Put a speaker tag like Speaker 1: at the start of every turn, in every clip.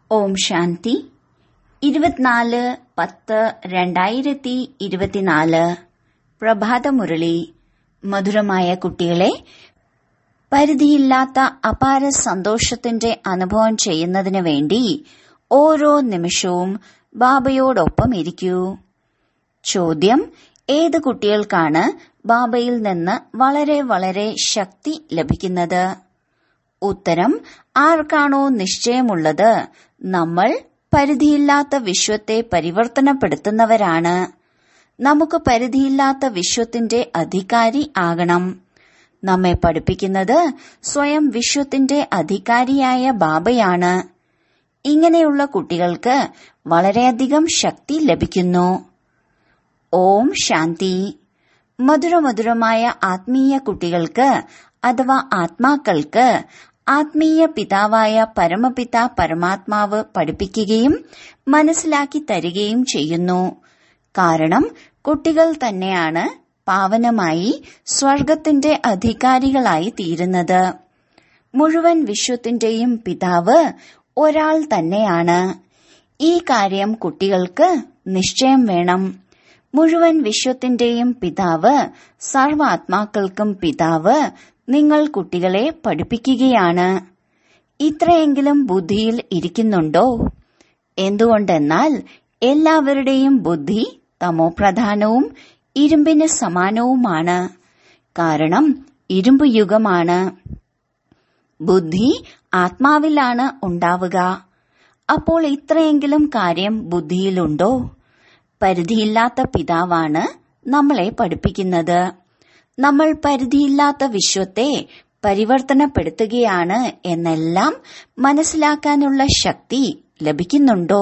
Speaker 1: ഓം ശാന്തി ഇരുപത്തിനാല് പത്ത് രണ്ടായിരത്തി ഇരുപത്തിനാല് പ്രഭാതമുരളി മധുരമായ കുട്ടികളെ പരിധിയില്ലാത്ത അപാര സന്തോഷത്തിന്റെ അനുഭവം ചെയ്യുന്നതിന് വേണ്ടി ഓരോ നിമിഷവും ബാബയോടൊപ്പം ഇരിക്കൂ ചോദ്യം ഏത് കുട്ടികൾക്കാണ് ബാബയിൽ നിന്ന് വളരെ വളരെ ശക്തി ലഭിക്കുന്നത് ഉത്തരം ആർക്കാണോ നിശ്ചയമുള്ളത് നമ്മൾ പരിധിയില്ലാത്ത വിശ്വത്തെ പരിവർത്തനപ്പെടുത്തുന്നവരാണ് നമുക്ക് പരിധിയില്ലാത്ത വിശ്വത്തിന്റെ അധികാരി ആകണം നമ്മെ പഠിപ്പിക്കുന്നത് സ്വയം വിശ്വത്തിന്റെ അധികാരിയായ ബാബയാണ് ഇങ്ങനെയുള്ള കുട്ടികൾക്ക് വളരെയധികം ശക്തി ലഭിക്കുന്നു ഓം ശാന്തി മധുരമധുരമായ ആത്മീയ കുട്ടികൾക്ക് അഥവാ ആത്മാക്കൾക്ക് ആത്മീയ പിതാവായ പരമപിത പരമാത്മാവ് പഠിപ്പിക്കുകയും മനസ്സിലാക്കി തരികയും ചെയ്യുന്നു കാരണം കുട്ടികൾ തന്നെയാണ് പാവനമായി സ്വർഗത്തിന്റെ അധികാരികളായി തീരുന്നത് മുഴുവൻ വിശ്വത്തിന്റെയും പിതാവ് ഒരാൾ തന്നെയാണ് ഈ കാര്യം കുട്ടികൾക്ക് നിശ്ചയം വേണം മുഴുവൻ വിശ്വത്തിന്റെയും പിതാവ് സർവാത്മാക്കൾക്കും പിതാവ് നിങ്ങൾ കുട്ടികളെ പഠിപ്പിക്കുകയാണ് ഇത്രയെങ്കിലും ബുദ്ധിയിൽ ഇരിക്കുന്നുണ്ടോ എന്തുകൊണ്ടെന്നാൽ എല്ലാവരുടെയും ബുദ്ധി തമോപ്രധാനവും ഇരുമ്പിന് സമാനവുമാണ് കാരണം ഇരുമ്പ് യുഗമാണ് ബുദ്ധി ആത്മാവിലാണ് ഉണ്ടാവുക അപ്പോൾ ഇത്രയെങ്കിലും കാര്യം ബുദ്ധിയിലുണ്ടോ പരിധിയില്ലാത്ത പിതാവാണ് നമ്മളെ പഠിപ്പിക്കുന്നത് നമ്മൾ പരിധിയില്ലാത്ത വിശ്വത്തെ പരിവർത്തനപ്പെടുത്തുകയാണ് എന്നെല്ലാം മനസ്സിലാക്കാനുള്ള ശക്തി ലഭിക്കുന്നുണ്ടോ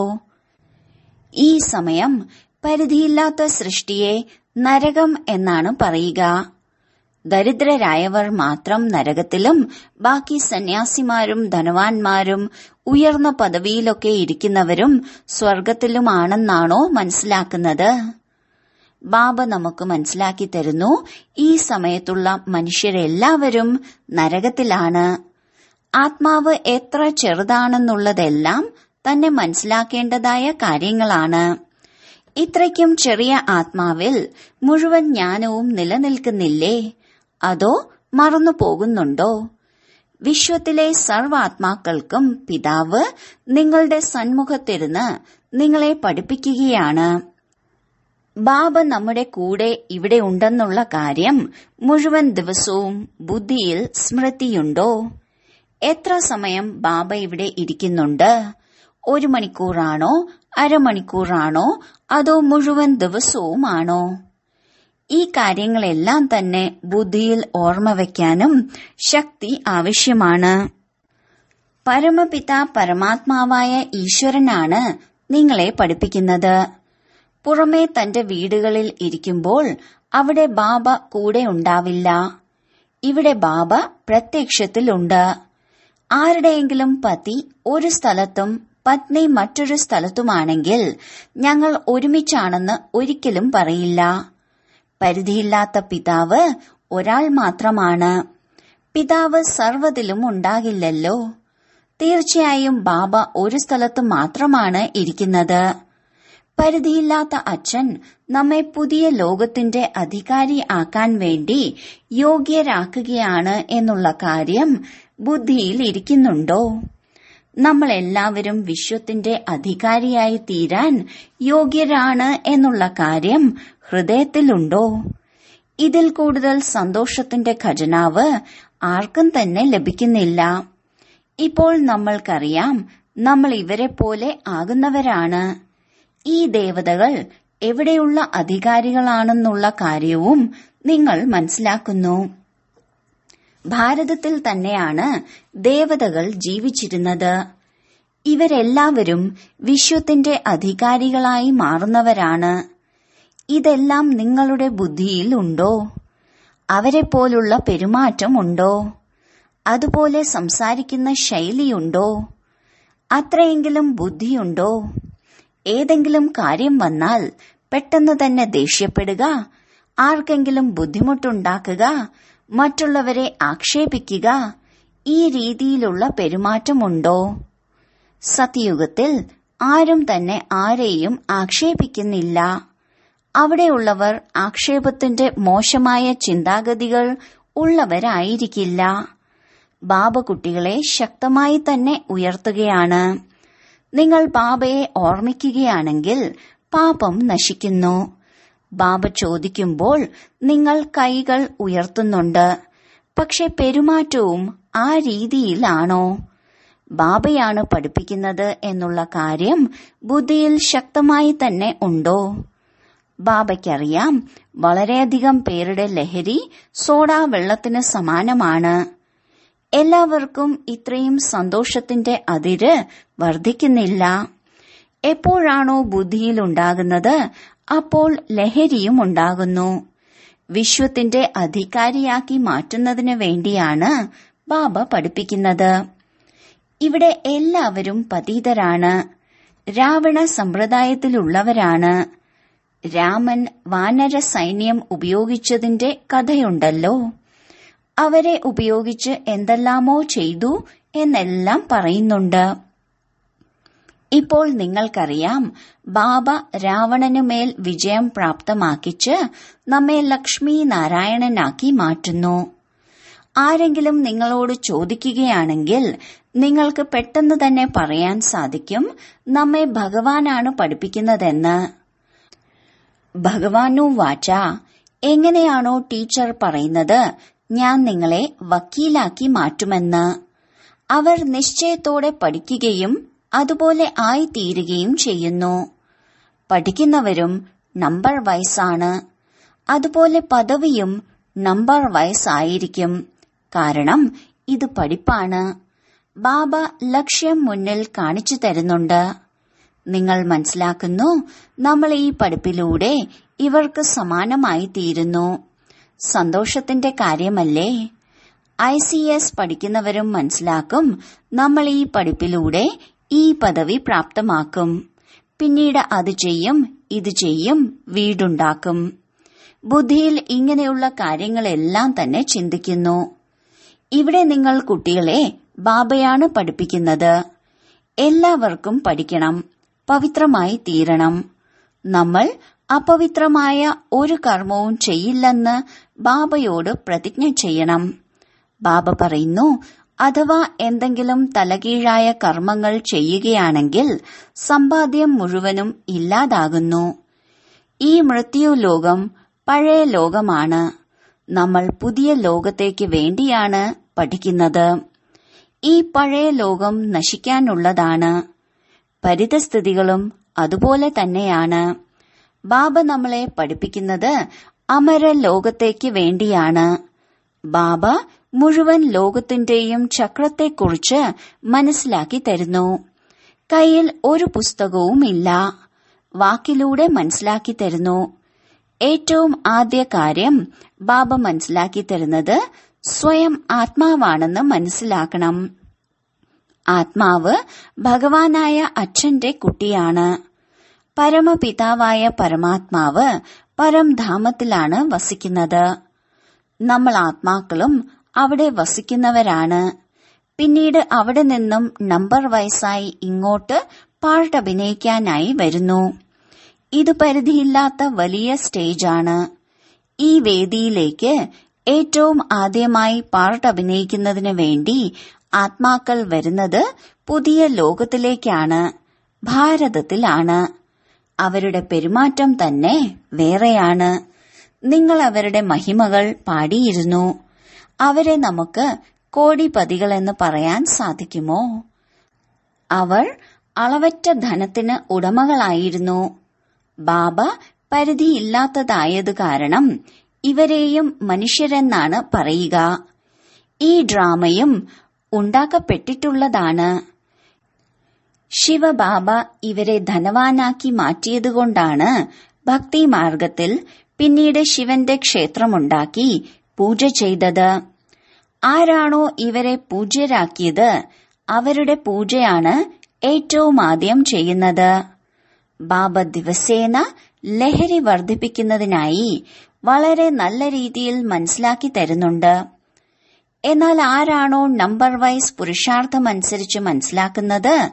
Speaker 1: ഈ സമയം പരിധിയില്ലാത്ത സൃഷ്ടിയെ നരകം എന്നാണ് പറയുക ദരിദ്രരായവർ മാത്രം നരകത്തിലും ബാക്കി സന്യാസിമാരും ധനവാന്മാരും ഉയർന്ന പദവിയിലൊക്കെ ഇരിക്കുന്നവരും സ്വർഗത്തിലുമാണെന്നാണോ മനസ്സിലാക്കുന്നത് ബാബ നമുക്ക് മനസ്സിലാക്കി തരുന്നു ഈ സമയത്തുള്ള മനുഷ്യരെല്ലാവരും നരകത്തിലാണ് ആത്മാവ് എത്ര ചെറുതാണെന്നുള്ളതെല്ലാം തന്നെ മനസ്സിലാക്കേണ്ടതായ കാര്യങ്ങളാണ് ഇത്രയ്ക്കും ചെറിയ ആത്മാവിൽ മുഴുവൻ ജ്ഞാനവും നിലനിൽക്കുന്നില്ലേ അതോ മറന്നു പോകുന്നുണ്ടോ വിശ്വത്തിലെ സർവാത്മാക്കൾക്കും പിതാവ് നിങ്ങളുടെ സന്മുഖത്തിരുന്ന് നിങ്ങളെ പഠിപ്പിക്കുകയാണ് ബാബ നമ്മുടെ കൂടെ ഇവിടെ ഉണ്ടെന്നുള്ള കാര്യം മുഴുവൻ ദിവസവും ബുദ്ധിയിൽ സ്മൃതിയുണ്ടോ എത്ര സമയം ബാബ ഇവിടെ ഇരിക്കുന്നുണ്ട് ഒരു മണിക്കൂറാണോ അരമണിക്കൂറാണോ അതോ മുഴുവൻ ദിവസവുമാണോ ഈ കാര്യങ്ങളെല്ലാം തന്നെ ബുദ്ധിയിൽ ഓർമ്മ വയ്ക്കാനും ശക്തി ആവശ്യമാണ് പരമപിത പരമാത്മാവായ ഈശ്വരനാണ് നിങ്ങളെ പഠിപ്പിക്കുന്നത് പുറമേ തന്റെ വീടുകളിൽ ഇരിക്കുമ്പോൾ അവിടെ ബാബ കൂടെ ഉണ്ടാവില്ല ഇവിടെ ബാബ പ്രത്യക്ഷത്തിലുണ്ട് ആരുടെയെങ്കിലും പതി ഒരു സ്ഥലത്തും പത്നി മറ്റൊരു സ്ഥലത്തുമാണെങ്കിൽ ഞങ്ങൾ ഒരുമിച്ചാണെന്ന് ഒരിക്കലും പറയില്ല പരിധിയില്ലാത്ത പിതാവ് ഒരാൾ മാത്രമാണ് പിതാവ് സർവ്വതിലും ഉണ്ടാകില്ലല്ലോ തീർച്ചയായും ബാബ ഒരു സ്ഥലത്ത് മാത്രമാണ് ഇരിക്കുന്നത് പരിധിയില്ലാത്ത അച്ഛൻ നമ്മെ പുതിയ ലോകത്തിന്റെ അധികാരി ആക്കാൻ വേണ്ടി യോഗ്യരാക്കുകയാണ് എന്നുള്ള കാര്യം ബുദ്ധിയിൽ ഇരിക്കുന്നുണ്ടോ നമ്മൾ എല്ലാവരും വിശ്വത്തിന്റെ അധികാരിയായി തീരാൻ യോഗ്യരാണ് എന്നുള്ള കാര്യം ഹൃദയത്തിലുണ്ടോ ഇതിൽ കൂടുതൽ സന്തോഷത്തിന്റെ ഖജനാവ് ആർക്കും തന്നെ ലഭിക്കുന്നില്ല ഇപ്പോൾ നമ്മൾക്കറിയാം നമ്മൾ ഇവരെ പോലെ ആകുന്നവരാണ് ഈ ദേവതകൾ എവിടെയുള്ള അധികാരികളാണെന്നുള്ള കാര്യവും നിങ്ങൾ മനസ്സിലാക്കുന്നു ഭാരതത്തിൽ തന്നെയാണ് ദേവതകൾ ജീവിച്ചിരുന്നത് ഇവരെല്ലാവരും വിശ്വത്തിന്റെ അധികാരികളായി മാറുന്നവരാണ് ഇതെല്ലാം നിങ്ങളുടെ ബുദ്ധിയിൽ ഉണ്ടോ അവരെ പോലുള്ള പെരുമാറ്റം ഉണ്ടോ അതുപോലെ സംസാരിക്കുന്ന ശൈലിയുണ്ടോ അത്രയെങ്കിലും ബുദ്ധിയുണ്ടോ ഏതെങ്കിലും കാര്യം വന്നാൽ പെട്ടെന്ന് തന്നെ ദേഷ്യപ്പെടുക ആർക്കെങ്കിലും ബുദ്ധിമുട്ടുണ്ടാക്കുക മറ്റുള്ളവരെ ആക്ഷേപിക്കുക ഈ രീതിയിലുള്ള പെരുമാറ്റമുണ്ടോ സത്യയുഗത്തിൽ ആരും തന്നെ ആരെയും ആക്ഷേപിക്കുന്നില്ല അവിടെയുള്ളവർ ആക്ഷേപത്തിന്റെ മോശമായ ചിന്താഗതികൾ ഉള്ളവരായിരിക്കില്ല ബാബ കുട്ടികളെ ശക്തമായി തന്നെ ഉയർത്തുകയാണ് നിങ്ങൾ ബാബയെ ഓർമ്മിക്കുകയാണെങ്കിൽ പാപം നശിക്കുന്നു ബാബ ചോദിക്കുമ്പോൾ നിങ്ങൾ കൈകൾ ഉയർത്തുന്നുണ്ട് പക്ഷെ പെരുമാറ്റവും ആ രീതിയിലാണോ ബാബയാണ് പഠിപ്പിക്കുന്നത് എന്നുള്ള കാര്യം ബുദ്ധിയിൽ ശക്തമായി തന്നെ ഉണ്ടോ ബാബയ്ക്കറിയാം വളരെയധികം പേരുടെ ലഹരി സോഡാ വെള്ളത്തിന് സമാനമാണ് എല്ലാവർക്കും ഇത്രയും സന്തോഷത്തിന്റെ അതിര് വർദ്ധിക്കുന്നില്ല എപ്പോഴാണോ ബുദ്ധിയിലുണ്ടാകുന്നത് അപ്പോൾ ലഹരിയും ഉണ്ടാകുന്നു വിശ്വത്തിന്റെ അധികാരിയാക്കി മാറ്റുന്നതിന് വേണ്ടിയാണ് ബാബ പഠിപ്പിക്കുന്നത് ഇവിടെ എല്ലാവരും പതീതരാണ് രാവണ സമ്പ്രദായത്തിലുള്ളവരാണ് രാമൻ വാനര സൈന്യം ഉപയോഗിച്ചതിന്റെ കഥയുണ്ടല്ലോ അവരെ ഉപയോഗിച്ച് എന്തെല്ലാമോ ചെയ്തു എന്നെല്ലാം പറയുന്നുണ്ട് ഇപ്പോൾ നിങ്ങൾക്കറിയാം ബാബ രാവണനുമേൽ വിജയം പ്രാപ്തമാക്കിച്ച് നമ്മെ ലക്ഷ്മി നാരായണനാക്കി മാറ്റുന്നു ആരെങ്കിലും നിങ്ങളോട് ചോദിക്കുകയാണെങ്കിൽ നിങ്ങൾക്ക് പെട്ടെന്ന് തന്നെ പറയാൻ സാധിക്കും നമ്മെ ഭഗവാനാണ് പഠിപ്പിക്കുന്നതെന്ന് ഭഗവാനു വാച എങ്ങനെയാണോ ടീച്ചർ പറയുന്നത് ഞാൻ നിങ്ങളെ വക്കീലാക്കി മാറ്റുമെന്ന് അവർ നിശ്ചയത്തോടെ പഠിക്കുകയും അതുപോലെ ആയിത്തീരുകയും ചെയ്യുന്നു പഠിക്കുന്നവരും നമ്പർ വയസ്സാണ് അതുപോലെ പദവിയും നമ്പർ വയസ്സായിരിക്കും കാരണം ഇത് പഠിപ്പാണ് ബാബ ലക്ഷ്യം മുന്നിൽ കാണിച്ചു തരുന്നുണ്ട് നിങ്ങൾ മനസ്സിലാക്കുന്നു നമ്മൾ ഈ പഠിപ്പിലൂടെ ഇവർക്ക് സമാനമായി തീരുന്നു സന്തോഷത്തിന്റെ കാര്യമല്ലേ ഐ സി എസ് പഠിക്കുന്നവരും മനസ്സിലാക്കും നമ്മൾ ഈ പഠിപ്പിലൂടെ ഈ പദവി പ്രാപ്തമാക്കും പിന്നീട് അത് ചെയ്യും ഇത് ചെയ്യും വീടുണ്ടാക്കും ബുദ്ധിയിൽ ഇങ്ങനെയുള്ള കാര്യങ്ങളെല്ലാം തന്നെ ചിന്തിക്കുന്നു ഇവിടെ നിങ്ങൾ കുട്ടികളെ ബാബയാണ് പഠിപ്പിക്കുന്നത് എല്ലാവർക്കും പഠിക്കണം പവിത്രമായി തീരണം നമ്മൾ അപവിത്രമായ ഒരു കർമ്മവും ചെയ്യില്ലെന്ന് ബാബയോട് പ്രതിജ്ഞ ചെയ്യണം ബാബ പറയുന്നു അഥവാ എന്തെങ്കിലും തലകീഴായ കർമ്മങ്ങൾ ചെയ്യുകയാണെങ്കിൽ സമ്പാദ്യം മുഴുവനും ഇല്ലാതാകുന്നു ഈ മൃത്യു ലോകം പഴയ ലോകമാണ് നമ്മൾ പുതിയ ലോകത്തേക്ക് വേണ്ടിയാണ് പഠിക്കുന്നത് ഈ പഴയ ലോകം നശിക്കാനുള്ളതാണ് പരിതസ്ഥിതികളും അതുപോലെ തന്നെയാണ് ബാബ നമ്മളെ പഠിപ്പിക്കുന്നത് അമര ലോകത്തേക്ക് വേണ്ടിയാണ് ബാബ മുഴുവൻ ലോകത്തിന്റെയും ചക്രത്തെക്കുറിച്ച് മനസ്സിലാക്കി തരുന്നു കയ്യിൽ ഒരു പുസ്തകവും ഇല്ല വാക്കിലൂടെ മനസ്സിലാക്കി തരുന്നു ഏറ്റവും ആദ്യ കാര്യം ബാബ മനസ്സിലാക്കി തരുന്നത് സ്വയം ആത്മാവാണെന്ന് മനസ്സിലാക്കണം ആത്മാവ് ഭഗവാനായ അച്ഛന്റെ കുട്ടിയാണ് പരമപിതാവായ പരമാത്മാവ് പരംധാമത്തിലാണ് വസിക്കുന്നത് നമ്മൾ ആത്മാക്കളും അവിടെ വസിക്കുന്നവരാണ് പിന്നീട് അവിടെ നിന്നും നമ്പർ വയസ്സായി ഇങ്ങോട്ട് പാട്ടഭിനയിക്കാനായി വരുന്നു ഇത് പരിധിയില്ലാത്ത വലിയ സ്റ്റേജാണ് ഈ വേദിയിലേക്ക് ഏറ്റവും ആദ്യമായി പാർട്ട് അഭിനയിക്കുന്നതിന് വേണ്ടി ആത്മാക്കൾ വരുന്നത് പുതിയ ലോകത്തിലേക്കാണ് ഭാരതത്തിലാണ് അവരുടെ പെരുമാറ്റം തന്നെ വേറെയാണ് നിങ്ങൾ അവരുടെ മഹിമകൾ പാടിയിരുന്നു അവരെ നമുക്ക് കോടിപതികളെന്ന് പറയാൻ സാധിക്കുമോ അവർ അളവറ്റ ധനത്തിന് ഉടമകളായിരുന്നു ബാബ പരിധിയില്ലാത്തതായത് കാരണം ഇവരെയും മനുഷ്യരെന്നാണ് പറയുക ഈ ഡ്രാമയും ഉണ്ടാക്കപ്പെട്ടിട്ടുള്ളതാണ് ശിവബാബ ഇവരെ ധനവാനാക്കി മാറ്റിയതുകൊണ്ടാണ് ഭക്തി മാർഗത്തിൽ പിന്നീട് ശിവന്റെ ക്ഷേത്രമുണ്ടാക്കി പൂജ ചെയ്തത് ആരാണോ ഇവരെ പൂജ്യരാക്കിയത് അവരുടെ പൂജയാണ് ഏറ്റവും ആദ്യം ചെയ്യുന്നത് ബാബ ദിവസേന ലഹരി വർദ്ധിപ്പിക്കുന്നതിനായി വളരെ നല്ല രീതിയിൽ മനസ്സിലാക്കി തരുന്നുണ്ട് എന്നാൽ ആരാണോ നമ്പർ വൈസ് പുരുഷാർത്ഥമനുസരിച്ച് മനസ്സിലാക്കുന്നത്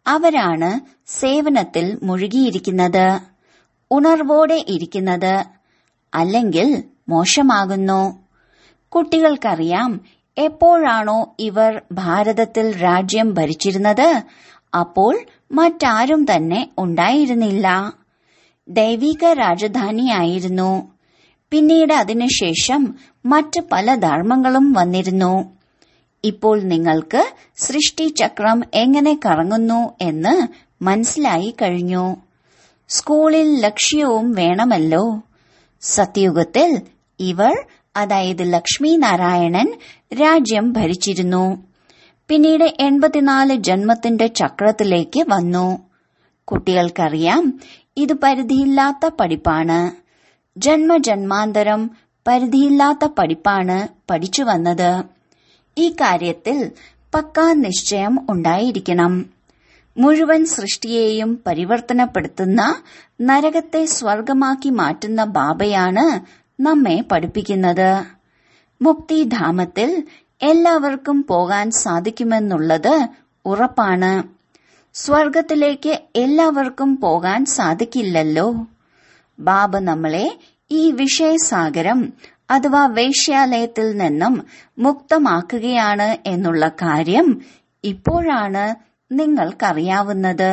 Speaker 1: അവരാണ് സേവനത്തിൽ മുഴുകിയിരിക്കുന്നത് ഉണർവോടെ ഇരിക്കുന്നത് അല്ലെങ്കിൽ മോശമാകുന്നു കുട്ടികൾക്കറിയാം എപ്പോഴാണോ ഇവർ ഭാരതത്തിൽ രാജ്യം ഭരിച്ചിരുന്നത് അപ്പോൾ മറ്റാരും തന്നെ ഉണ്ടായിരുന്നില്ല ദൈവിക രാജധാനിയായിരുന്നു പിന്നീട് അതിനുശേഷം മറ്റ് പല ധർമ്മങ്ങളും വന്നിരുന്നു ഇപ്പോൾ നിങ്ങൾക്ക് സൃഷ്ടിചക്രം എങ്ങനെ കറങ്ങുന്നു എന്ന് മനസ്സിലായി കഴിഞ്ഞു സ്കൂളിൽ ലക്ഷ്യവും വേണമല്ലോ സത്യയുഗത്തിൽ ഇവർ അതായത് ലക്ഷ്മി നാരായണൻ രാജ്യം ഭരിച്ചിരുന്നു പിന്നീട് എൺപത്തിനാല് ജന്മത്തിന്റെ ചക്രത്തിലേക്ക് വന്നു കുട്ടികൾക്കറിയാം ഇത് പരിധിയില്ലാത്ത പഠിപ്പാണ് ജന്മജന്മാന്തരം പരിധിയില്ലാത്ത പഠിപ്പാണ് പഠിച്ചു വന്നത് ഈ കാര്യത്തിൽ പക്കാ നിശ്ചയം ഉണ്ടായിരിക്കണം മുഴുവൻ സൃഷ്ടിയെയും പരിവർത്തനപ്പെടുത്തുന്ന നരകത്തെ സ്വർഗമാക്കി മാറ്റുന്ന ബാബയാണ് നമ്മെ പഠിപ്പിക്കുന്നത് മുക്തിധാമത്തിൽ എല്ലാവർക്കും പോകാൻ സാധിക്കുമെന്നുള്ളത് ഉറപ്പാണ് സ്വർഗത്തിലേക്ക് എല്ലാവർക്കും പോകാൻ സാധിക്കില്ലല്ലോ ബാബ നമ്മളെ ഈ വിഷയസാഗരം അഥവാ വേശ്യാലയത്തിൽ നിന്നും മുക്തമാക്കുകയാണ് എന്നുള്ള കാര്യം ഇപ്പോഴാണ് നിങ്ങൾക്കറിയാവുന്നത്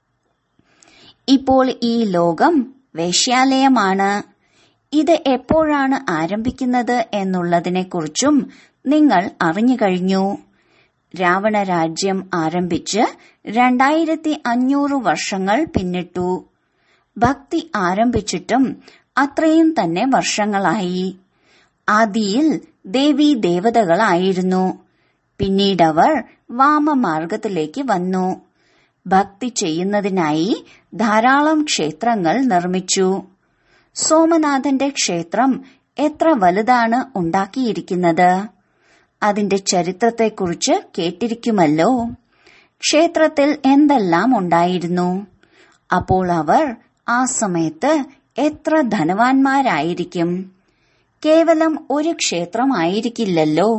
Speaker 1: ഇപ്പോൾ ഈ ലോകം വേശ്യാലയമാണ് ഇത് എപ്പോഴാണ് ആരംഭിക്കുന്നത് എന്നുള്ളതിനെക്കുറിച്ചും നിങ്ങൾ അറിഞ്ഞു കഴിഞ്ഞു രാവണ രാജ്യം ആരംഭിച്ച് രണ്ടായിരത്തി അഞ്ഞൂറ് വർഷങ്ങൾ പിന്നിട്ടു ഭക്തി ആരംഭിച്ചിട്ടും അത്രയും തന്നെ വർഷങ്ങളായി ആദിയിൽ ദേവീ ദേവതകളായിരുന്നു പിന്നീടവർ വാമമാർഗത്തിലേക്ക് വന്നു ഭക്തി ചെയ്യുന്നതിനായി ധാരാളം ക്ഷേത്രങ്ങൾ നിർമ്മിച്ചു സോമനാഥന്റെ ക്ഷേത്രം എത്ര വലുതാണ് ഉണ്ടാക്കിയിരിക്കുന്നത് അതിന്റെ ചരിത്രത്തെക്കുറിച്ച് കേട്ടിരിക്കുമല്ലോ ക്ഷേത്രത്തിൽ എന്തെല്ലാം ഉണ്ടായിരുന്നു അപ്പോൾ അവർ ആ സമയത്ത് എത്ര ധനവാന്മാരായിരിക്കും കേവലം ഒരു ക്ഷേത്രമായിരിക്കില്ലല്ലോ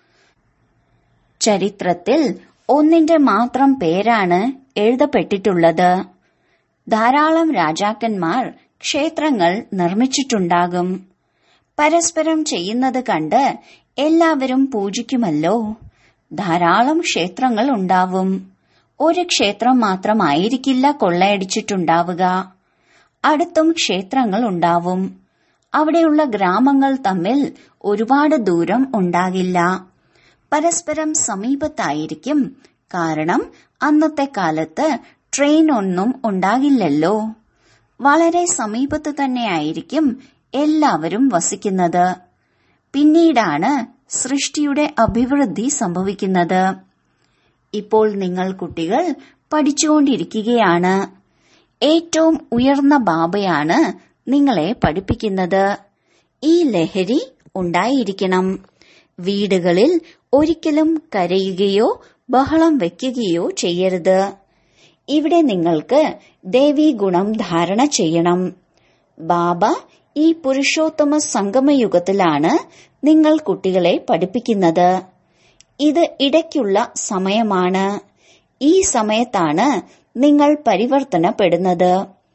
Speaker 1: ചരിത്രത്തിൽ ഒന്നിന്റെ മാത്രം പേരാണ് എഴുതപ്പെട്ടിട്ടുള്ളത് ധാരാളം രാജാക്കന്മാർ ക്ഷേത്രങ്ങൾ നിർമ്മിച്ചിട്ടുണ്ടാകും പരസ്പരം ചെയ്യുന്നത് കണ്ട് എല്ലാവരും പൂജിക്കുമല്ലോ ധാരാളം ക്ഷേത്രങ്ങൾ ഉണ്ടാവും ഒരു ക്ഷേത്രം മാത്രമായിരിക്കില്ല കൊള്ളയടിച്ചിട്ടുണ്ടാവുക അടുത്തും ക്ഷേത്രങ്ങൾ ഉണ്ടാവും അവിടെയുള്ള ഗ്രാമങ്ങൾ തമ്മിൽ ഒരുപാട് ദൂരം ഉണ്ടാകില്ല പരസ്പരം സമീപത്തായിരിക്കും കാരണം അന്നത്തെ കാലത്ത് ട്രെയിൻ ഒന്നും ഉണ്ടാകില്ലല്ലോ വളരെ സമീപത്ത് തന്നെയായിരിക്കും എല്ലാവരും വസിക്കുന്നത് പിന്നീടാണ് സൃഷ്ടിയുടെ അഭിവൃദ്ധി സംഭവിക്കുന്നത് ഇപ്പോൾ നിങ്ങൾ കുട്ടികൾ പഠിച്ചുകൊണ്ടിരിക്കുകയാണ് ഏറ്റവും ഉയർന്ന ബാബയാണ് നിങ്ങളെ പഠിപ്പിക്കുന്നത് ഈ ലഹരി ഉണ്ടായിരിക്കണം വീടുകളിൽ ഒരിക്കലും കരയുകയോ ബഹളം വെക്കുകയോ ചെയ്യരുത് ഇവിടെ നിങ്ങൾക്ക് ദേവീ ഗുണം ധാരണ ചെയ്യണം ബാബ ഈ പുരുഷോത്തമ സംഗമയുഗത്തിലാണ് നിങ്ങൾ കുട്ടികളെ പഠിപ്പിക്കുന്നത് ഇത് ഇടയ്ക്കുള്ള സമയമാണ് ഈ സമയത്താണ് നിങ്ങൾ പരിവർത്തനപ്പെടുന്നത്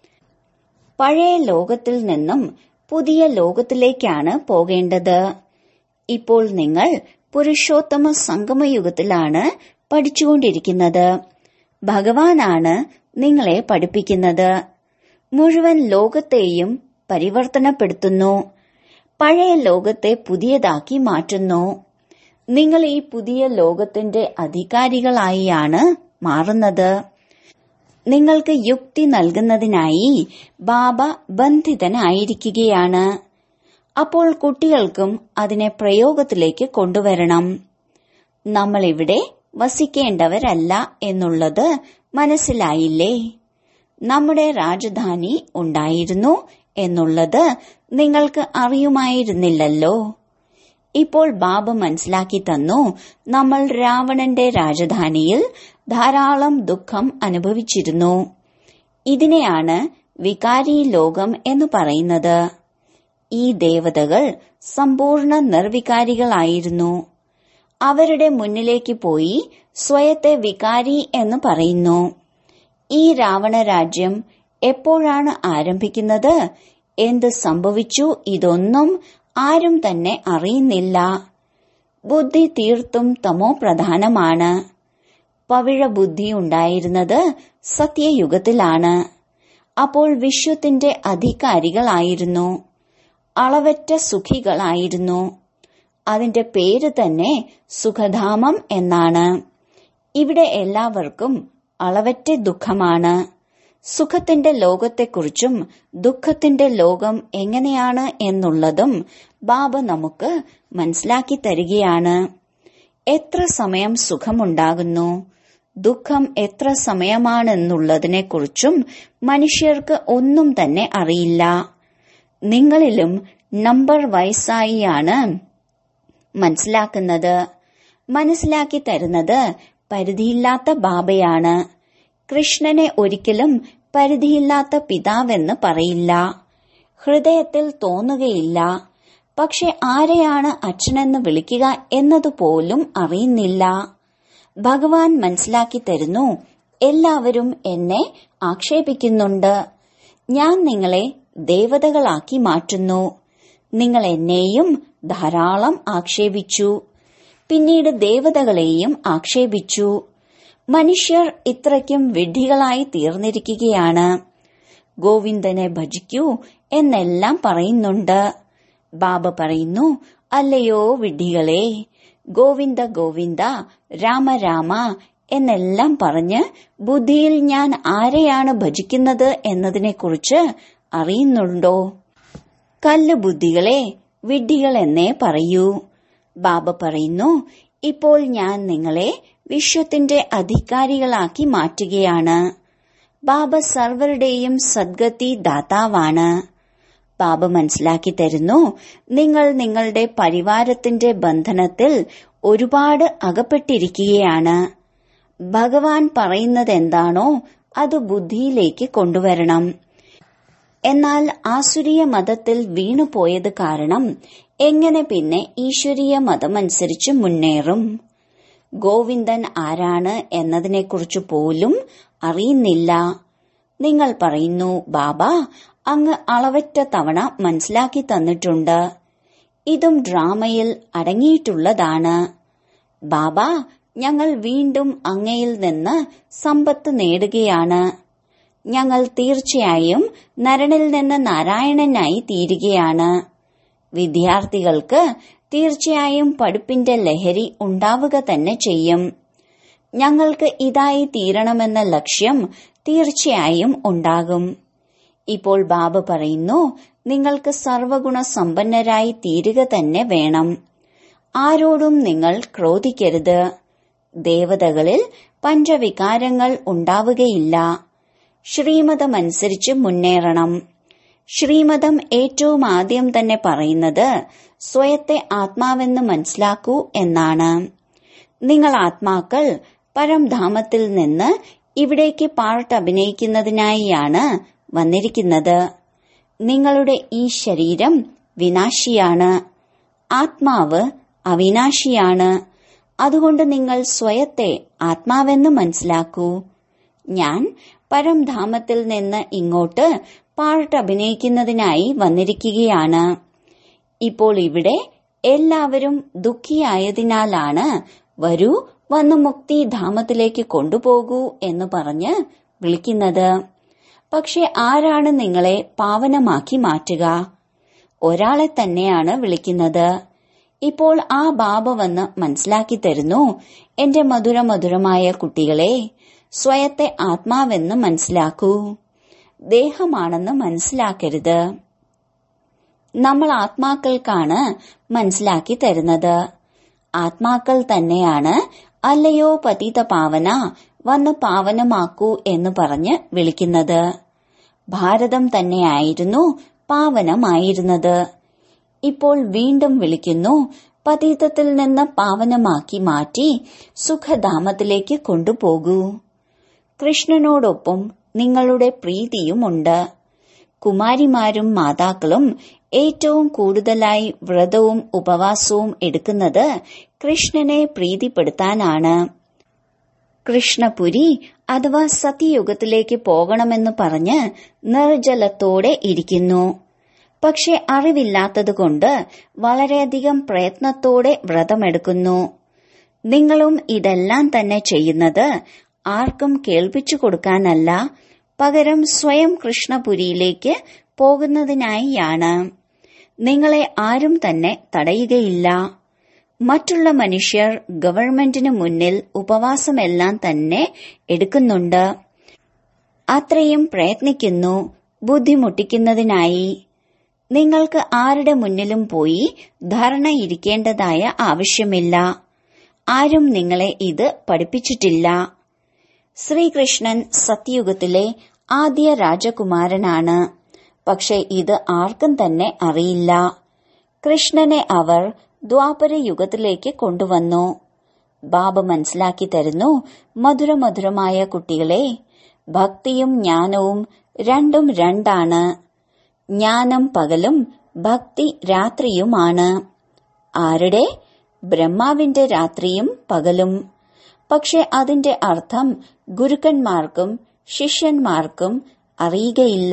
Speaker 1: പഴയ ലോകത്തിൽ നിന്നും പുതിയ ലോകത്തിലേക്കാണ് പോകേണ്ടത് ഇപ്പോൾ നിങ്ങൾ പുരുഷോത്തമ സംഗമയുഗത്തിലാണ് പഠിച്ചുകൊണ്ടിരിക്കുന്നത് ഭഗവാനാണ് നിങ്ങളെ പഠിപ്പിക്കുന്നത് മുഴുവൻ ലോകത്തെയും പരിവർത്തനപ്പെടുത്തുന്നു പഴയ ലോകത്തെ പുതിയതാക്കി മാറ്റുന്നു നിങ്ങൾ ഈ പുതിയ ലോകത്തിന്റെ അധികാരികളായിയാണ് മാറുന്നത് നിങ്ങൾക്ക് യുക്തി നൽകുന്നതിനായി ബാബ ബന്ധിതനായിരിക്കുകയാണ് അപ്പോൾ കുട്ടികൾക്കും അതിനെ പ്രയോഗത്തിലേക്ക് കൊണ്ടുവരണം നമ്മളിവിടെ വസിക്കേണ്ടവരല്ല എന്നുള്ളത് മനസ്സിലായില്ലേ നമ്മുടെ രാജധാനി ഉണ്ടായിരുന്നു എന്നുള്ളത് നിങ്ങൾക്ക് അറിയുമായിരുന്നില്ലല്ലോ ഇപ്പോൾ ബാബ മനസ്സിലാക്കി തന്നു നമ്മൾ രാവണന്റെ രാജധാനിയിൽ ധാരാളം ദുഃഖം അനുഭവിച്ചിരുന്നു ഇതിനെയാണ് വികാരി ലോകം എന്ന് പറയുന്നത് ഈ ദേവതകൾ സമ്പൂർണ്ണ നിർവികാരികളായിരുന്നു അവരുടെ മുന്നിലേക്ക് പോയി സ്വയത്തെ വികാരി എന്ന് പറയുന്നു ഈ രാവണ രാജ്യം എപ്പോഴാണ് ആരംഭിക്കുന്നത് എന്ത് സംഭവിച്ചു ഇതൊന്നും ആരും തന്നെ അറിയുന്നില്ല ബുദ്ധി തീർത്തും തമോ പ്രധാനമാണ് പവിഴ ബുദ്ധി ഉണ്ടായിരുന്നത് സത്യയുഗത്തിലാണ് അപ്പോൾ വിശ്വത്തിന്റെ അധികാരികളായിരുന്നു അളവറ്റ സുഖികളായിരുന്നു അതിന്റെ പേര് തന്നെ സുഖധാമം എന്നാണ് ഇവിടെ എല്ലാവർക്കും അളവറ്റ ദുഃഖമാണ് സുഖത്തിന്റെ ലോകത്തെക്കുറിച്ചും ദുഃഖത്തിന്റെ ലോകം എങ്ങനെയാണ് എന്നുള്ളതും ബാബ നമുക്ക് മനസ്സിലാക്കി തരികയാണ് എത്ര സമയം സുഖമുണ്ടാകുന്നു ദുഃഖം എത്ര സമയമാണെന്നുള്ളതിനെക്കുറിച്ചും മനുഷ്യർക്ക് ഒന്നും തന്നെ അറിയില്ല നിങ്ങളിലും നമ്പർ വയസ്സായിയാണ് മനസ്സിലാക്കുന്നത് മനസ്സിലാക്കി തരുന്നത് പരിധിയില്ലാത്ത ബാബയാണ് കൃഷ്ണനെ ഒരിക്കലും പരിധിയില്ലാത്ത പിതാവെന്ന് പറയില്ല ഹൃദയത്തിൽ തോന്നുകയില്ല പക്ഷെ ആരെയാണ് അച്ഛനെന്ന് വിളിക്കുക എന്നതുപോലും അറിയുന്നില്ല ഭഗവാൻ മനസ്സിലാക്കി തരുന്നു എല്ലാവരും എന്നെ ആക്ഷേപിക്കുന്നുണ്ട് ഞാൻ നിങ്ങളെ ദേവതകളാക്കി മാറ്റുന്നു നിങ്ങൾ എന്നെയും ധാരാളം ആക്ഷേപിച്ചു പിന്നീട് ദേവതകളെയും ആക്ഷേപിച്ചു മനുഷ്യർ ഇത്രയ്ക്കും വിഡ്ഢികളായി തീർന്നിരിക്കുകയാണ് ഗോവിന്ദനെ ഭജിക്കൂ എന്നെല്ലാം പറയുന്നുണ്ട് ബാബ പറയുന്നു അല്ലയോ വിഡ്ഢികളെ ഗോവിന്ദ ഗോവിന്ദ രാമ രാമ എന്നെല്ലാം പറഞ്ഞ് ബുദ്ധിയിൽ ഞാൻ ആരെയാണ് ഭജിക്കുന്നത് എന്നതിനെക്കുറിച്ച് അറിയുന്നുണ്ടോ കല്ല് ബുദ്ധികളെ വിഡ്ഢികൾ എന്നേ പറയൂ ബാബ പറയുന്നു ഇപ്പോൾ ഞാൻ നിങ്ങളെ വിശ്വത്തിന്റെ അധികാരികളാക്കി മാറ്റുകയാണ് ബാബ സർവരുടെയും സദ്ഗതി ദാതാവാണ് ബാബ മനസ്സിലാക്കി തരുന്നു നിങ്ങൾ നിങ്ങളുടെ പരിവാരത്തിന്റെ ബന്ധനത്തിൽ ഒരുപാട് അകപ്പെട്ടിരിക്കുകയാണ് ഭഗവാൻ പറയുന്നത് എന്താണോ അത് ബുദ്ധിയിലേക്ക് കൊണ്ടുവരണം എന്നാൽ ആസുരീയ മതത്തിൽ വീണുപോയത് കാരണം എങ്ങനെ പിന്നെ ഈശ്വരീയ മതമനുസരിച്ച് മുന്നേറും ഗോവിന്ദൻ ആരാണ് എന്നതിനെക്കുറിച്ച് പോലും അറിയുന്നില്ല നിങ്ങൾ പറയുന്നു ബാബ അങ്ങ് അളവറ്റ തവണ മനസ്സിലാക്കി തന്നിട്ടുണ്ട് ഇതും ഡ്രാമയിൽ അടങ്ങിയിട്ടുള്ളതാണ് ബാബ ഞങ്ങൾ വീണ്ടും അങ്ങയിൽ നിന്ന് സമ്പത്ത് നേടുകയാണ് ഞങ്ങൾ തീർച്ചയായും നരനിൽ നിന്ന് നാരായണനായി തീരുകയാണ് വിദ്യാർത്ഥികൾക്ക് തീർച്ചയായും പഠിപ്പിന്റെ ലഹരി ഉണ്ടാവുക തന്നെ ചെയ്യും ഞങ്ങൾക്ക് ഇതായി തീരണമെന്ന ലക്ഷ്യം തീർച്ചയായും ഉണ്ടാകും ഇപ്പോൾ ബാബ പറയുന്നു നിങ്ങൾക്ക് സർവഗുണ സമ്പന്നരായി തീരുക തന്നെ വേണം ആരോടും നിങ്ങൾ ക്രോധിക്കരുത് ദേവതകളിൽ പഞ്ചവികാരങ്ങൾ ഉണ്ടാവുകയില്ല ശ്രീമതമനുസരിച്ച് മുന്നേറണം ശ്രീമതം ഏറ്റവും ആദ്യം തന്നെ പറയുന്നത് സ്വയത്തെ ആത്മാവെന്ന് മനസ്സിലാക്കൂ എന്നാണ് നിങ്ങൾ ആത്മാക്കൾ പരംധാമത്തിൽ നിന്ന് ഇവിടേക്ക് പാർട്ട് അഭിനയിക്കുന്നതിനായിയാണ് വന്നിരിക്കുന്നത് നിങ്ങളുടെ ഈ ശരീരം വിനാശിയാണ് ആത്മാവ് അവിനാശിയാണ് അതുകൊണ്ട് നിങ്ങൾ സ്വയത്തെ ആത്മാവെന്ന് മനസ്സിലാക്കൂ ഞാൻ പരംധാമത്തിൽ നിന്ന് ഇങ്ങോട്ട് പാർട്ട് അഭിനയിക്കുന്നതിനായി വന്നിരിക്കുകയാണ് ഇപ്പോൾ ഇവിടെ എല്ലാവരും ദുഃഖിയായതിനാലാണ് വരൂ വന്ന് മുക്തിധാമത്തിലേക്ക് കൊണ്ടുപോകൂ എന്ന് പറഞ്ഞ് വിളിക്കുന്നത് പക്ഷെ ആരാണ് നിങ്ങളെ പാവനമാക്കി മാറ്റുക ഒരാളെ തന്നെയാണ് വിളിക്കുന്നത് ഇപ്പോൾ ആ ബാബ വന്ന് മനസ്സിലാക്കി തരുന്നു എന്റെ മധുര മധുരമായ കുട്ടികളെ സ്വയത്തെ ആത്മാവെന്ന് മനസ്സിലാക്കൂ ദേഹമാണെന്ന് മനസ്സിലാക്കരുത് നമ്മൾ ആത്മാക്കൾക്കാണ് മനസ്സിലാക്കി തരുന്നത് ആത്മാക്കൾ തന്നെയാണ് അല്ലയോ പതിത പാവന വന്ന് പാവനമാക്കൂ എന്ന് പറഞ്ഞ് വിളിക്കുന്നത് ഭാരതം തന്നെയായിരുന്നു പാവനമായിരുന്നത് ഇപ്പോൾ വീണ്ടും വിളിക്കുന്നു പതീതത്തിൽ നിന്ന് പാവനമാക്കി മാറ്റി സുഖധാമത്തിലേക്ക് കൊണ്ടുപോകൂ കൃഷ്ണനോടൊപ്പം നിങ്ങളുടെ പ്രീതിയുമുണ്ട് കുമാരിമാരും മാതാക്കളും ഏറ്റവും കൂടുതലായി വ്രതവും ഉപവാസവും എടുക്കുന്നത് കൃഷ്ണനെ പ്രീതിപ്പെടുത്താനാണ് കൃഷ്ണപുരി അഥവാ സത്യയുഗത്തിലേക്ക് പോകണമെന്ന് പറഞ്ഞ് നിർജ്ജലത്തോടെ ഇരിക്കുന്നു പക്ഷെ അറിവില്ലാത്തതുകൊണ്ട് വളരെയധികം പ്രയത്നത്തോടെ വ്രതമെടുക്കുന്നു നിങ്ങളും ഇതെല്ലാം തന്നെ ചെയ്യുന്നത് ആർക്കും കേൾപ്പിച്ചു കൊടുക്കാനല്ല പകരം സ്വയം കൃഷ്ണപുരിയിലേക്ക് പോകുന്നതിനായിയാണ് നിങ്ങളെ ആരും തന്നെ തടയുകയില്ല മറ്റുള്ള മനുഷ്യർ ഗവൺമെന്റിന് മുന്നിൽ ഉപവാസമെല്ലാം തന്നെ എടുക്കുന്നുണ്ട് അത്രയും പ്രയത്നിക്കുന്നു ബുദ്ധിമുട്ടിക്കുന്നതിനായി നിങ്ങൾക്ക് ആരുടെ മുന്നിലും പോയി ധർണ ഇരിക്കേണ്ടതായ ആവശ്യമില്ല ആരും നിങ്ങളെ ഇത് പഠിപ്പിച്ചിട്ടില്ല ശ്രീകൃഷ്ണൻ സത്യയുഗത്തിലെ ആദ്യ രാജകുമാരനാണ് പക്ഷെ ഇത് ആർക്കും തന്നെ അറിയില്ല കൃഷ്ണനെ അവർ ദ്വാപര യുഗത്തിലേക്ക് കൊണ്ടുവന്നു ബാബ മനസ്സിലാക്കി തരുന്നു മധുരമധുരമായ കുട്ടികളെ ഭക്തിയും ജ്ഞാനവും രണ്ടും രണ്ടാണ് ജ്ഞാനം പകലും ഭക്തി രാത്രിയുമാണ് ആരുടെ ബ്രഹ്മാവിന്റെ രാത്രിയും പകലും പക്ഷെ അതിന്റെ അർത്ഥം ഗുരുക്കന്മാർക്കും ശിഷ്യന്മാർക്കും അറിയുകയില്ല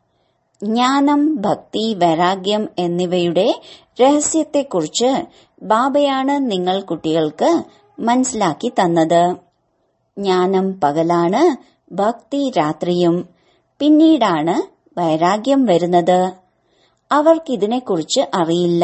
Speaker 1: ജ്ഞാനം ഭക്തി വൈരാഗ്യം എന്നിവയുടെ രഹസ്യത്തെക്കുറിച്ച് ബാബയാണ് നിങ്ങൾ കുട്ടികൾക്ക് മനസ്സിലാക്കി തന്നത് ജ്ഞാനം പകലാണ് ഭക്തി രാത്രിയും പിന്നീടാണ് വൈരാഗ്യം വരുന്നത് അവർക്കിതിനെക്കുറിച്ച് അറിയില്ല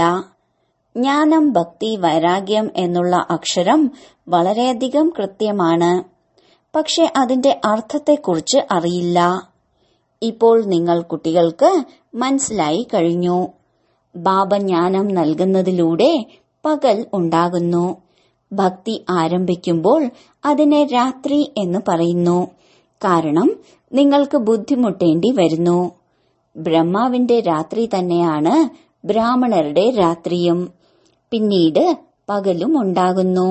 Speaker 1: ജ്ഞാനം ഭക്തി വൈരാഗ്യം എന്നുള്ള അക്ഷരം വളരെയധികം കൃത്യമാണ് പക്ഷെ അതിന്റെ അർത്ഥത്തെക്കുറിച്ച് അറിയില്ല ഇപ്പോൾ നിങ്ങൾ കുട്ടികൾക്ക് മനസ്സിലായി കഴിഞ്ഞു ബാബ ജ്ഞാനം നൽകുന്നതിലൂടെ പകൽ ഉണ്ടാകുന്നു ഭക്തി ആരംഭിക്കുമ്പോൾ അതിനെ രാത്രി എന്ന് പറയുന്നു കാരണം നിങ്ങൾക്ക് ബുദ്ധിമുട്ടേണ്ടി വരുന്നു ബ്രഹ്മാവിന്റെ രാത്രി തന്നെയാണ് ബ്രാഹ്മണരുടെ രാത്രിയും പിന്നീട് പകലും ഉണ്ടാകുന്നു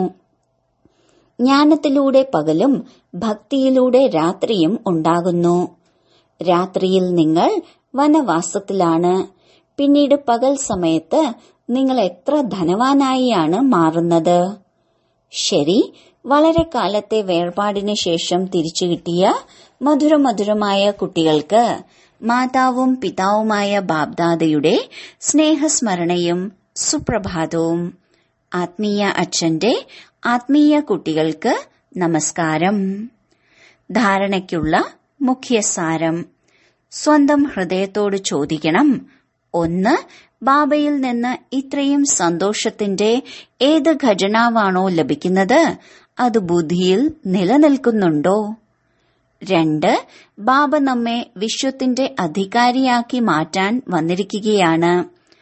Speaker 1: ജ്ഞാനത്തിലൂടെ പകലും ഭക്തിയിലൂടെ രാത്രിയും ഉണ്ടാകുന്നു രാത്രിയിൽ നിങ്ങൾ വനവാസത്തിലാണ് പിന്നീട് പകൽ സമയത്ത് നിങ്ങൾ എത്ര ധനവാനായിയാണ് മാറുന്നത് ശരി വളരെ കാലത്തെ വേർപാടിന് ശേഷം തിരിച്ചു കിട്ടിയ മധുരമധുരമായ കുട്ടികൾക്ക് മാതാവും പിതാവുമായ ബാബ്ദാദയുടെ സ്നേഹസ്മരണയും സുപ്രഭാതവും ആത്മീയ അച്ഛന്റെ ആത്മീയ കുട്ടികൾക്ക് നമസ്കാരം ധാരണയ്ക്കുള്ള മുഖ്യസാരം സ്വന്തം ഹൃദയത്തോട് ചോദിക്കണം ഒന്ന് ബാബയിൽ നിന്ന് ഇത്രയും സന്തോഷത്തിന്റെ ഏത് ഖജനാവാണോ ലഭിക്കുന്നത് അത് ബുദ്ധിയിൽ നിലനിൽക്കുന്നുണ്ടോ രണ്ട് ബാബ നമ്മെ വിശ്വത്തിന്റെ അധികാരിയാക്കി മാറ്റാൻ വന്നിരിക്കുകയാണ്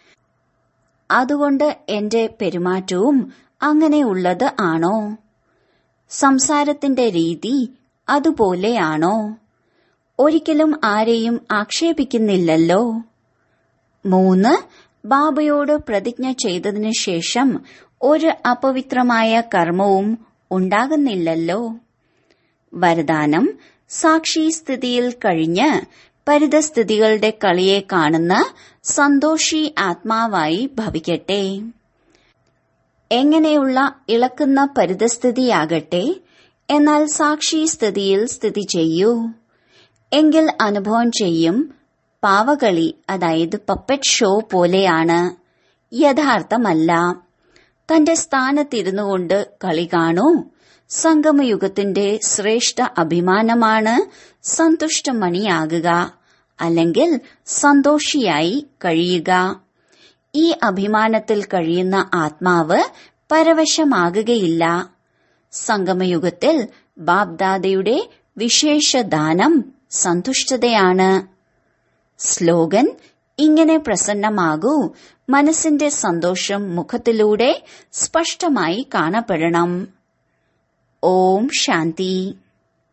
Speaker 1: അതുകൊണ്ട് എന്റെ പെരുമാറ്റവും അങ്ങനെയുള്ളത് ആണോ സംസാരത്തിന്റെ രീതി അതുപോലെയാണോ ഒരിക്കലും ആരെയും ആക്ഷേപിക്കുന്നില്ലല്ലോ മൂന്ന് ബാബയോട് പ്രതിജ്ഞ ചെയ്തതിനു ശേഷം ഒരു അപവിത്രമായ കർമ്മവും ഉണ്ടാകുന്നില്ലല്ലോ വരദാനം സാക്ഷി സ്ഥിതിയിൽ കഴിഞ്ഞ് പരിതസ്ഥിതികളുടെ കളിയെ കാണുന്ന സന്തോഷി ആത്മാവായി ഭവിക്കട്ടെ എങ്ങനെയുള്ള ഇളക്കുന്ന പരിതസ്ഥിതിയാകട്ടെ എന്നാൽ സാക്ഷി സ്ഥിതിയിൽ സ്ഥിതി ചെയ്യൂ എങ്കിൽ അനുഭവം ചെയ്യും പാവകളി അതായത് പപ്പറ്റ് ഷോ പോലെയാണ് യഥാർത്ഥമല്ല തന്റെ സ്ഥാനത്തിരുന്നു കൊണ്ട് കളി കാണൂ സംഗമയുഗത്തിന്റെ ശ്രേഷ്ഠ അഭിമാനമാണ് സന്തുഷ്ടമണിയാകുക അല്ലെങ്കിൽ സന്തോഷിയായി കഴിയുക ഈ അഭിമാനത്തിൽ കഴിയുന്ന ആത്മാവ് പരവശമാകുകയില്ല സംഗമയുഗത്തിൽ ബാബ്ദാദയുടെ വിശേഷ ദാനം സന്തുഷ്ടതയാണ് സ്ലോഗൻ ഇങ്ങനെ പ്രസന്നമാകൂ മനസ്സിന്റെ സന്തോഷം മുഖത്തിലൂടെ സ്പഷ്ടമായി കാണപ്പെടണം ഓം ശാന്തി